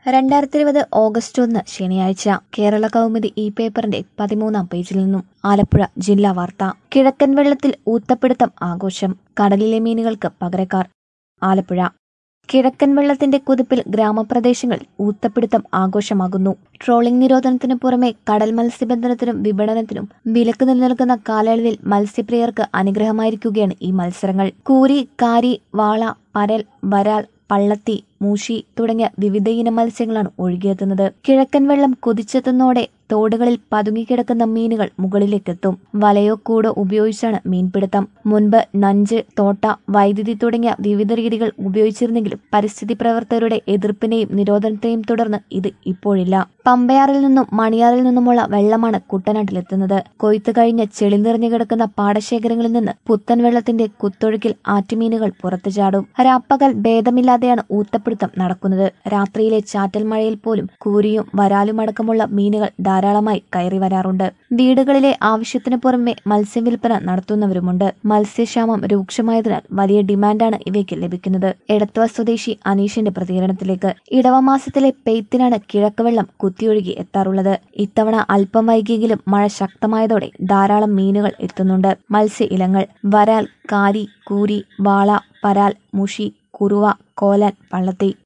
രണ്ടായിരത്തി ഇരുപത് ഓഗസ്റ്റ് ഒന്ന് ശനിയാഴ്ച കേരള കൗമുദി ഈ പേപ്പറിന്റെ പതിമൂന്നാം പേജിൽ നിന്നും ആലപ്പുഴ ജില്ലാ വാർത്ത കിഴക്കൻ വെള്ളത്തിൽ ഊത്തപ്പിടുത്തം ആഘോഷം കടലിലെ മീനുകൾക്ക് പകരക്കാർ ആലപ്പുഴ കിഴക്കൻ വെള്ളത്തിന്റെ കുതിപ്പിൽ ഗ്രാമപ്രദേശങ്ങളിൽ ഊത്തപ്പിടുത്തം ആഘോഷമാകുന്നു ട്രോളിംഗ് നിരോധനത്തിനു പുറമെ കടൽ മത്സ്യബന്ധനത്തിനും വിപണനത്തിനും വിലക്ക് നിലനിൽക്കുന്ന കാലയളവിൽ മത്സ്യപ്രിയർക്ക് അനുഗ്രഹമായിരിക്കുകയാണ് ഈ മത്സരങ്ങൾ കൂരി കാരി വാള പരൽ വരാൽ പള്ളത്തി മൂഷി തുടങ്ങിയ വിവിധയിനം മത്സ്യങ്ങളാണ് ഒഴുകിയെത്തുന്നത് കിഴക്കൻ വെള്ളം കുതിച്ചെത്തുന്നതോടെ തോടുകളിൽ പതുങ്ങിക്കിടക്കുന്ന മീനുകൾ മുകളിലേക്കെത്തും വലയോ കൂടോ ഉപയോഗിച്ചാണ് മീൻപിടുത്തം മുൻപ് നഞ്ച് തോട്ട വൈദ്യുതി തുടങ്ങിയ വിവിധ രീതികൾ ഉപയോഗിച്ചിരുന്നെങ്കിലും പരിസ്ഥിതി പ്രവർത്തകരുടെ എതിർപ്പിനെയും നിരോധനത്തെയും തുടർന്ന് ഇത് ഇപ്പോഴില്ല പമ്പയാറിൽ നിന്നും മണിയാറിൽ നിന്നുമുള്ള വെള്ളമാണ് കുട്ടനാട്ടിലെത്തുന്നത് കൊയ്ത്ത് കഴിഞ്ഞ ചെളി നിറഞ്ഞു കിടക്കുന്ന പാടശേഖരങ്ങളിൽ നിന്ന് പുത്തൻ വെള്ളത്തിന്റെ കുത്തൊഴുക്കിൽ ആറ്റുമീനുകൾ പുറത്തു ചാടും രാപ്പകൽ ഭേദമില്ലാതെയാണ് ഊത്തപ്പിടുത്തം നടക്കുന്നത് രാത്രിയിലെ ചാറ്റൽ മഴയിൽ പോലും കൂരിയും വരാലും അടക്കമുള്ള മീനുകൾ ധാരാളമായി കയറി വരാറുണ്ട് വീടുകളിലെ ആവശ്യത്തിന് പുറമെ മത്സ്യം വിൽപ്പന നടത്തുന്നവരുമുണ്ട് മത്സ്യക്ഷാമം രൂക്ഷമായതിനാൽ വലിയ ഡിമാൻഡാണ് ഇവയ്ക്ക് ലഭിക്കുന്നത് എടത്വ സ്വദേശി അനീഷിന്റെ പ്രതികരണത്തിലേക്ക് ഇടവമാസത്തിലെ പെയ്ത്തിനാണ് കിഴക്കുവെള്ളം കുത്തിയൊഴുകി എത്താറുള്ളത് ഇത്തവണ അല്പം വൈകിയെങ്കിലും മഴ ശക്തമായതോടെ ധാരാളം മീനുകൾ എത്തുന്നുണ്ട് മത്സ്യ ഇനങ്ങൾ വരാൽ കാരി കൂരി വാള പരാൽ മുഷി കുറുവ കോലാൻ പള്ളത്തി